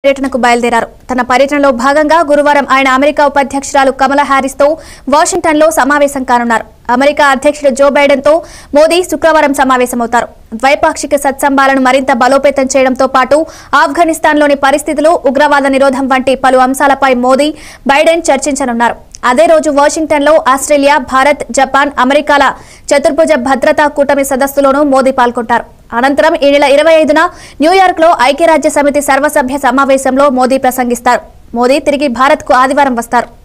పర్యటనకు బయలుదేరారు తన పర్యటనలో భాగంగా గురువారం ఆయన అమెరికా ఉపాధ్యక్షురాలు కమలా హ్యారిస్ తో వాషింగ్టన్ లో సమావేశం కానున్నారు అమెరికా అధ్యక్షుడు జో బైడెన్ తో మోదీ శుక్రవారం సమావేశమవుతారు ద్వైపాక్షిక సత్సంబాలను మరింత బలోపేతం చేయడంతో పాటు ఆఫ్ఘనిస్తాన్లోని పరిస్థితులు ఉగ్రవాద నిరోధం వంటి పలు అంశాలపై మోదీ బైడెన్ చర్చించనున్నారు అదే రోజు వాషింగ్టన్ లో ఆస్ట్రేలియా భారత్ జపాన్ అమెరికాల చతుర్భుజ భద్రతా కూటమి సదస్సులోనూ మోదీ పాల్గొంటారు అనంతరం ఈ నెల ఇరవై ఐదున న్యూయార్క్ లో ఐక్యరాజ్య సమితి సర్వసభ్య సమావేశంలో మోదీ ప్రసంగిస్తారు మోదీ తిరిగి భారత్ కు ఆదివారం వస్తారు